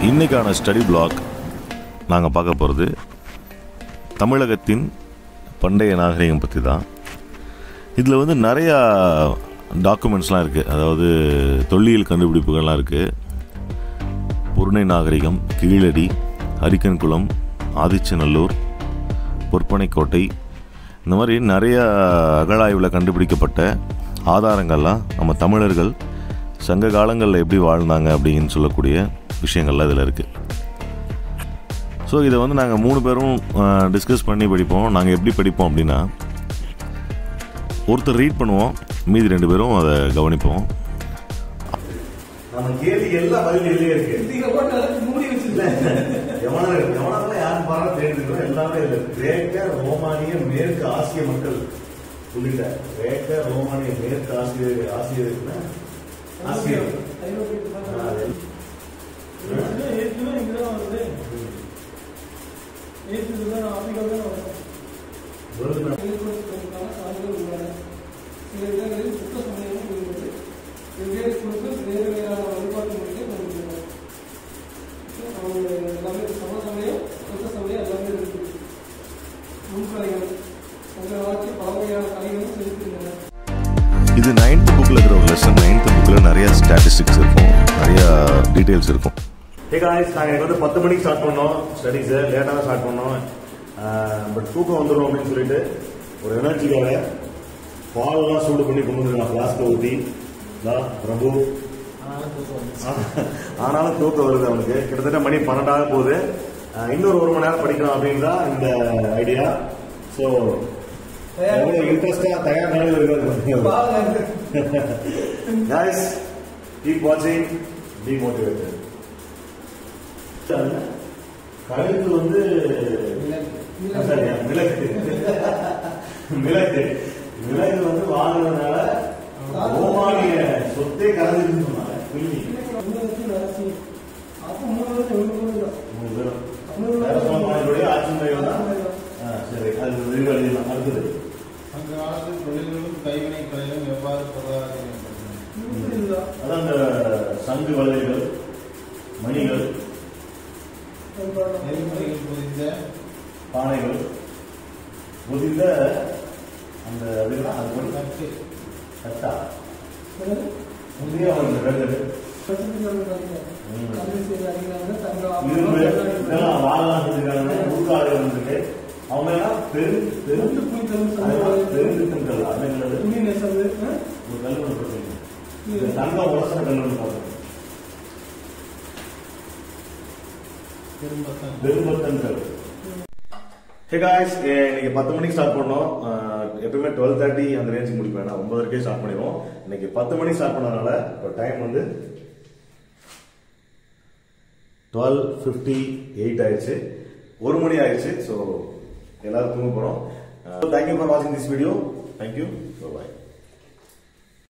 இன்னைக்கான study black நாங்கள் பார்க்க போகிறது தமிழகத்தின் பண்டைய நாகரிகம் பற்றி தான் இதில் வந்து நிறையா டாக்குமெண்ட்ஸ்லாம் இருக்குது அதாவது தொல்லியல் கண்டுபிடிப்புகள்லாம் இருக்குது பொருணை நாகரிகம் கீழடி அரிக்கன்குளம் ஆதிச்சநல்லூர் பொற்பனைக்கோட்டை இந்த மாதிரி நிறைய அகழாய்வில் கண்டுபிடிக்கப்பட்ட ஆதாரங்கள்லாம் நம்ம தமிழர்கள் சங்க காலங்களில் எப்படி வாழ்ந்தாங்க அப்படின்னு சொல்லக்கூடிய விஷயங்கள்லாம் இதில் இருக்குது ஸோ இதை வந்து நாங்கள் மூணு பேரும் டிஸ்கஸ் பண்ணி படிப்போம் நாங்கள் எப்படி படிப்போம் அப்படின்னா ஒருத்தர் ரீட் பண்ணுவோம் மீதி ரெண்டு பேரும் அதை கவனிப்போம் நம்ம கேள்வி எல்லாம் பதில் இதுலயே இருக்கு நீங்க போட்டு எல்லாத்தையும் மூடி வச்சிருந்தேன் எவனால எவனால யாரும் பாரா தேடிருக்கோம் எல்லாமே இல்ல கிரேக்க ரோமானிய மேற்கு ஆசிய மக்கள் உள்ளிட்ட கிரேக்க ரோமானிய மேற்கு ஆசிய ஆசிய ஆசியர் ஆ, அது ஏற்கனவே இங்கதான் வருது ஏற்றுதான் ஆப்பிரிக்கா தான் வரும் வருது. சில இடங்களில் சுத்த சமயமும் உள்ளது வெவ்வேறு குழுக்கள் வேறு வேறான வழிபாட்டு முறையை கொண்டுள்ளன அவங்க எல்லாமே சம சமயம் சுத்த சமயம் எல்லாமே இருக்கு முன்கலைகள் உங்கள் ஆட்சி பழமையான கலைகளும் செலுத்துகின்றன இது நைன்த் புக்கில் இருக்கிற ஒரு லெசன் நைன்த் புக்கில் நிறைய ஸ்டாட்டிஸ்டிக்ஸ் இருக்கும் நிறையா டீட்டெயில்ஸ் இருக்கும் ஹே காய்ஸ் நாங்க இன்னைக்கு வந்து பத்து மணிக்கு ஸ்டார்ட் பண்ணோம் ஸ்டடீஸ் லேட்டாக தான் ஸ்டார்ட் பண்ணோம் பட் தூக்கம் வந்துடும் அப்படின்னு சொல்லிட்டு ஒரு எனர்ஜிக்காக பால்லாம் சூடு பண்ணி கொண்டு வந்துருக்கான் ஃபிளாஸ்கில் ஊற்றி தான் பிரபு ஆனாலும் தூக்கம் வருது அவனுக்கு கிட்டத்தட்ட மணி பன்னெண்டாக போகுது அஹ் இன்னொரு ஒரு மணி நேரம் படிக்கலாம் அப்படின்னு தான் இந்த ஐடியா ஸோ எவ்வளோ இன்ட்ரெஸ்டாக தயார் நிலையில் இருக்கிறது guys keep watching be motivated கழுத்து வந்து சரியா, மிளகு மிளகு மிளகு வந்து வாங்குறதுனால ரோமானிய சொத்தே கலந்துருன்னு சொன்னாங்க பில்லி மூணு வருஷம் அரசு அப்போ மூணு வருஷம் எவ்வளோ கோடி தான் மூணு பேரும் அரசமானுடைய ஆட்சி முறைகள் தான் ஆ, சரி அது விரிவாக எழுதிடலாம் அடுத்தது அந்த காலத்தில் தொழில்களும் கைவினை கலைகளும் எவ்வாறு பொருளாதாரம் மேம்பட்டன? இதுதான் அதான் அந்த சங்கு வளையல்கள் மணிகள் நெறிமுறைகள் புரிந்த பானைகள் புதிந்த அந்த அதுதான் அது போய் கட்டு கட்டா முந்தைய அவர்கள் வேண்டது இரும்பு இதெல்லாம் வாழலாம் செஞ்சுருக்காங்க உருக்காடு வந்துருக்கு அவங்க எல்லாம் பெரு பெருந்து பெருந்துக்கல் அதுங்கிறது ஒரு கல் ஒன்று போட்டுருங்க. இந்த தங்கம் உலசன கல் ஒன்று பார்த்தோம் திரும்பத்தன் பெரும்பத்தன் கல் ஹே காய்ஸ் இன்னைக்கு பத்து மணிக்கு ஸ்டார்ட் பண்ணோம் அஹ், எப்பவுமே டுவெல் தேர்ட்டி அந்த ரேஞ்சுக்கு முடிப்பேன் வேணாம் ஒன்பதரைக்கே ஸ்டார்ட் பண்ணிடுவோம் இன்னைக்கு பத்து மணிக்கு ஸ்டார்ட் பண்ணதுனால இப்போ டைம் வந்து டுவெல் ஃபிஃப்டி எயிட் ஆயிடுச்சு ஒரு மணி ஆயிடுச்சு ஸோ எல்லாரும் தூங்க போகிறோம் தேங்க்யூ ஃபார் வாட்சிங் திஸ் வீடியோ தேங்க்யூ பாய்